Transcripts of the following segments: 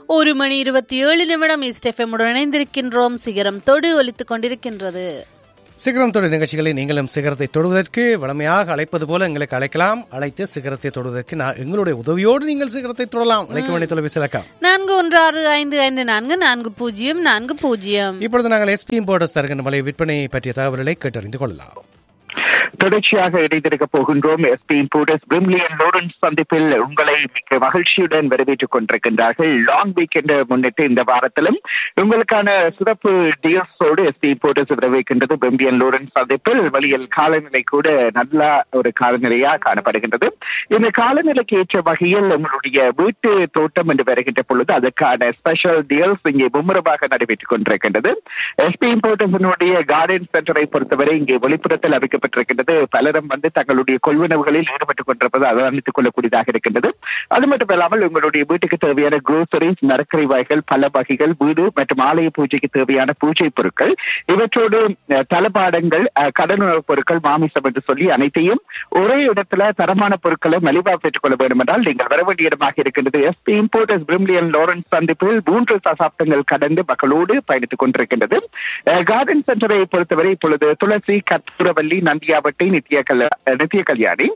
ஒரு மணி இருபத்தி ஏழு நிமிடம் இஸ்டெஃபமுடன் இணைந்திருக்கின்றோம் சிகரம் தொடு ஒலித்துக் கொண்டிருக்கின்றது சிகரம் தொடு நிகழ்ச்சிகளை நீங்களும் சிகரத்தை தொடுவதற்கு வளமையாக அழைப்பது போல எங்களுக்கு அழைக்கலாம் அழைத்து சிகரத்தை தொடுவதற்கு நான் எங்களுடைய உதவியோடு நீங்கள் சிகரத்தை தொடலாம் அழைக்க வேண்டிய தொலைபேசி இலக்கம் நான்கு ஒன்று ஆறு ஐந்து ஐந்து நான்கு நான்கு பூஜ்ஜியம் நான்கு பூஜ்ஜியம் இப்பொழுது நாங்கள் எஸ்பி இம்போர்டர்ஸ் தருகின்ற மலை விற்பனை பற்றிய தகவல்களை கேட்டறிந்து கொள்ளலாம் தொடர்ச்சியாக இணைந்திருக்க போகின்றோம் எஸ்பி இம்போர்டர்ஸ் பிரிம்லியன் லோரன்ஸ் சந்திப்பில் உங்களை மிக்க மகிழ்ச்சியுடன் வரவேற்றுக் கொண்டிருக்கின்றார்கள் லாங் வீக்கெண்ட் முன்னிட்டு இந்த வாரத்திலும் உங்களுக்கான சிறப்பு டிஎஸோடு எஸ்பி இம்போர்டர்ஸ் வரவேற்கின்றது பிரிம்லியன் லோரன்ஸ் சந்திப்பில் வழியில் காலநிலை கூட நல்ல ஒரு காலநிலையா காணப்படுகின்றது இந்த காலநிலைக்கு ஏற்ற வகையில் உங்களுடைய வீட்டு தோட்டம் என்று வருகின்ற பொழுது அதற்கான ஸ்பெஷல் டீல்ஸ் இங்கே மும்முரமாக நடைபெற்றுக் கொண்டிருக்கின்றது எஸ்பி இம்போர்டர்ஸினுடைய கார்டன் சென்டரை பொறுத்தவரை இங்கே வெளிப்புறத்தில் அமைக்கப்பட்டிருக்கின்றது பலரும் வந்து தங்களுடைய கொள்வனவுகளில் ஈடுபட்டுக் கொண்டிருப்பது அவதானித்துக் கொள்ளக்கூடியதாக இருக்கின்றது அது மட்டும் இல்லாமல் உங்களுடைய வீட்டுக்கு தேவையான குரோசரிஸ் மரக்கறி வகைகள் பல வகைகள் வீடு மற்றும் ஆலய பூஜைக்கு தேவையான பூஜை பொருட்கள் இவற்றோடு அஹ், தளபாடங்கள் அஹ், கடனுணவுப் பொருட்கள் மாமிசம் என்று சொல்லி அனைத்தையும் ஒரே இடத்துல தரமான பொருட்களை மலிவாக பெற்றுக் கொள்ள வேண்டும் என்றால் நீங்கள் வர வேண்டிய இடமாக இருக்கின்றது எஸ்பி இம்போர்டர்ஸ் பிரிம்லியன் லாரன்ஸ் சந்திப்பில் மூன்று தசாப்தங்கள் கடந்து மக்களோடு பயணித்துக் கொண்டிருக்கின்றது அஹ், கார்டன் சென்டரை பொறுத்தவரை இப்பொழுது துளசி கற்பூரவல்லி நந்தியாவட்டி நித்திய கல்யா நித்திய கல்யாணி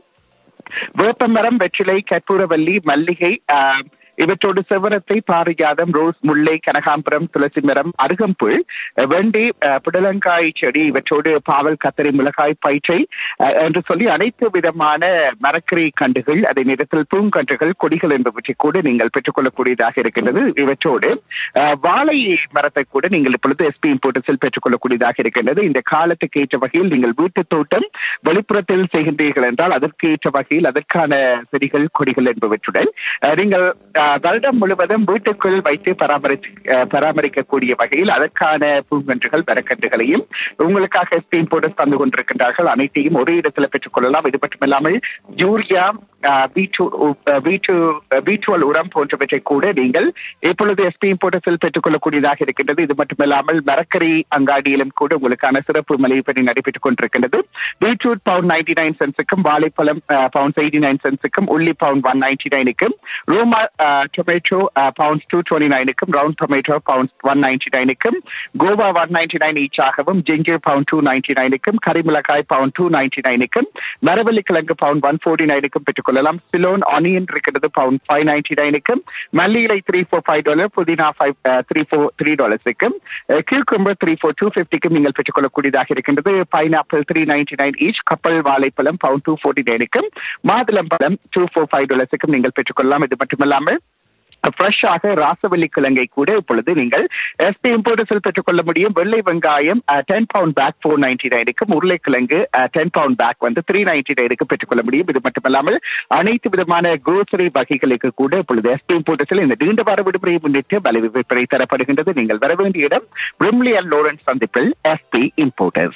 வேப்பமரம் வெற்றிலை கற்பூரவல்லி மல்லிகை ஆஹ், இவற்றோடு செவரத்தை பாரிஜாதம் ரோஸ் முல்லை கனகாம்பரம் துளசி மரம் அருகம்புல் அஹ், வெண்டி அஹ், புடலங்காய் செடி இவற்றோடு பாவல் கத்தரி மிளகாய் பயிற்றை அஹ், என்று சொல்லி அனைத்து விதமான மரக்கறி கண்டுகள் அதே நேரத்தில் பூங்கன்றுகள் கொடிகள் என்பவற்றை கூட நீங்கள் பெற்றுக்கொள்ளக்கூடியதாக இருக்கின்றது இவற்றோடு அஹ், வாழை மரத்தை கூட நீங்கள் இப்பொழுது எஸ்பி இம்போர்ட்டஸில் பெற்றுக்கொள்ளக்கூடியதாக இருக்கின்றது இந்த காலத்துக்கு ஏற்ற வகையில் நீங்கள் வீட்டு தோட்டம் வெளிப்புறத்தில் செய்கின்றீர்கள் என்றால் அதற்கு ஏற்ற வகையில் அதற்கான செடிகள் கொடிகள் என்பவற்றுடன் அஹ், நீங்கள் அஹ், வருடம் முழுவதும் வீட்டுக்குள் வைத்து பராமரித்து அஹ், பராமரிக்கக்கூடிய வகையில் அதற்கான பூங்கன்றுகள் மரக்கன்றுகளையும் உங்களுக்காக எஸ்பி இம்போர்ட்டஸ் தந்து கொண்டிருக்கின்றார்கள் அனைத்தையும் ஒரே இடத்துல பெற்றுக்கொள்ளலாம் இது மட்டுமில்லாமல் யூரியா அஹ், வீட்டு அஹ், வீட்டு அஹ், வீட்டுவல் உரம் போன்றவற்றை கூட நீங்கள் இப்பொழுது எஸ்பி இம்போர்ட்டஸில் பெற்றுக்கொள்ளக்கூடியதாக இருக்கின்றது இது மட்டுமில்லாமல் மரக்கறி அங்காடியிலும் கூட உங்களுக்கான சிறப்பு மலிவு பணி நடைபெற்றுக் கொண்டிருக்கின்றது பீட்ரூட் பவுண்ட் நைன்டி நைன் சென்ஸுக்கும் வாழைப்பழம் பவுண்ட் எயிட்டி நைன் சென்ஸுக்கும் உள்ளி பவுண்ட் ஒன் நைன்டி நைனுக்கும் Roma tomato pounds two twenty நைனுக்கும் round tomato pounds one ninety நைனுக்கும் கோவா ஒன் நைன்டி நைன் ஈச்சாகவும் ஜிஞ்சர் பவுண்ட் டூ நைன்டி நைனுக்கும் கரிமிளகாய் பவுண்ட் டூ நைன்டி நைனுக்கும் மரவள்ளி கிழங்கு பவுண்ட் ஒன் ஃபோர்ட்டி நைனுக்கும் பெற்றுக்கொள்ளலாம் சிலோன் ஆனியன் இருக்கிறது பவுண்ட் ஃபைவ் நைன்டி நைனுக்கும் மல்லி இலை த்ரீ ஃபோர் ஃபைவ் டாலர் புதினா ஃபைவ் த்ரீ ஃபோர் த்ரீ டாலர்ஸுக்கும் கியூக்கும்பர் த்ரீ ஃபோர் டூ ஃபிஃப்டிக்கும் நீங்கள் பெற்றுக்கொள்ளக்கூடியதாக இருக்கின்றது pineapple three ninety nine each கப்பல் வாழைப்பழம் பவுண்ட் டூ ஃபோர்ட்டி நைனுக்கும் மாதுளம் பழம் டூ ஃபோர் ஃபைவ் டாலர்ஸுக்கும் நீங்கள் பெற்றுக்கொள்ளலாம் இது மட்டுமல்லாமல் ஃப்ரெஷ்ஷாக ராசவல்லி கிழங்கை கூட இப்பொழுது நீங்கள் எஸ்பி இம்போர்ட்டஸில் பெற்றுக்கொள்ள முடியும் வெள்ளை வெங்காயம் ten pound pack four ninety நைனுக்கும் உருளைக்கிழங்கு டென் பவுண்ட் பேக் வந்து த்ரீ நைன்டி நைனுக்கு பெற்றுக்கொள்ள முடியும் இது மட்டுமல்லாமல் அனைத்து விதமான குரோசரி வகைகளுக்கு கூட இப்பொழுது எஸ்பி இம்போர்ட்டஸில் இந்த நீண்ட வார விடுமுறையை முன்னிட்டு வலை விற்பனை தரப்படுகின்றது நீங்கள் வர வேண்டிய இடம் பிரிம்லியன் லோரன்ஸ் சந்திப்பில் எஸ்பி இம்போர்ட்டர்ஸ்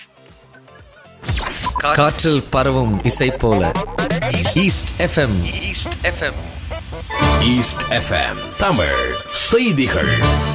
காற்றில் பரவும் இசை போல East FM East FM East FM Tamil செய்திகள்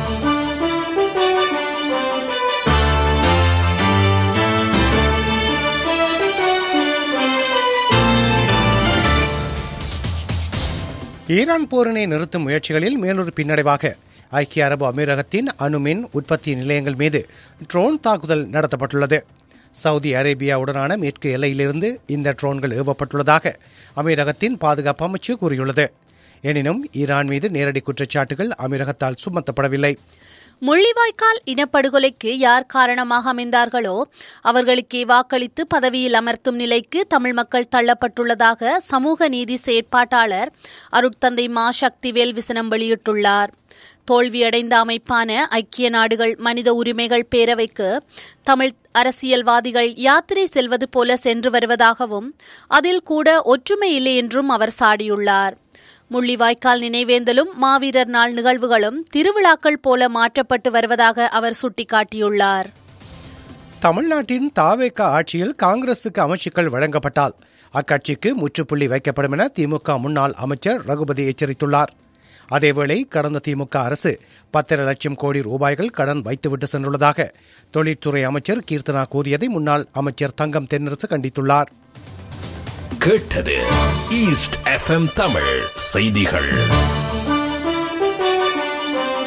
ஈரான் போரினை நிறுத்தும் முயற்சிகளில் மேலொரு பின்னடைவாக ஐக்கிய அரபு அமீரகத்தின் அணுமின் உற்பத்தி நிலையங்கள் மீது ட்ரோன் தாக்குதல் நடத்தப்பட்டுள்ளது சவுதி அரேபியாவுடனான மேற்கு எல்லையிலிருந்து இந்த ட்ரோன்கள் ஏவப்பட்டுள்ளதாக அமீரகத்தின் பாதுகாப்பு அமைச்சு கூறியுள்ளது எனினும் ஈரான் மீது நேரடி குற்றச்சாட்டுகள் அமீரகத்தால் சுமத்தப்படவில்லை முள்ளிவாய்க்கால் இனப்படுகொலைக்கு யார் காரணமாக அமைந்தார்களோ அவர்களுக்கே வாக்களித்து பதவியில் அமர்த்தும் நிலைக்கு தமிழ் மக்கள் தள்ளப்பட்டுள்ளதாக சமூக நீதி செயற்பாட்டாளர் அருட்தந்தை மா சக்திவேல் விசனம் வெளியிட்டுள்ளார் தோல்வியடைந்த அமைப்பான ஐக்கிய நாடுகள் மனித உரிமைகள் பேரவைக்கு தமிழ் அரசியல்வாதிகள் யாத்திரை செல்வது போல சென்று வருவதாகவும் அதில் கூட ஒற்றுமை இல்லை என்றும் அவர் சாடியுள்ளார் முள்ளிவாய்க்கால் நினைவேந்தலும் மாவீரர் நாள் நிகழ்வுகளும் திருவிழாக்கள் போல மாற்றப்பட்டு வருவதாக அவர் சுட்டிக்காட்டியுள்ளார் தமிழ்நாட்டின் தாவேக ஆட்சியில் காங்கிரசுக்கு அமைச்சுக்கள் வழங்கப்பட்டால் அக்கட்சிக்கு முற்றுப்புள்ளி வைக்கப்படும் என திமுக முன்னாள் அமைச்சர் ரகுபதி எச்சரித்துள்ளார் அதேவேளை கடந்த திமுக அரசு பத்தரை லட்சம் கோடி ரூபாய்கள் கடன் வைத்துவிட்டு சென்றுள்ளதாக தொழில்துறை அமைச்சர் கீர்த்தனா கூறியதை முன்னாள் அமைச்சர் தங்கம் தென்னரசு கண்டித்துள்ளார் கேட்டது ஈஸ்ட் எஃப்எம் தமிழ் செய்திகள்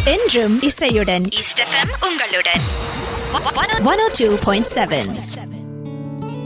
என்றும் இசையுடன் ஈஸ்ட் எஃப்எம் உங்களுடன் one O two point seven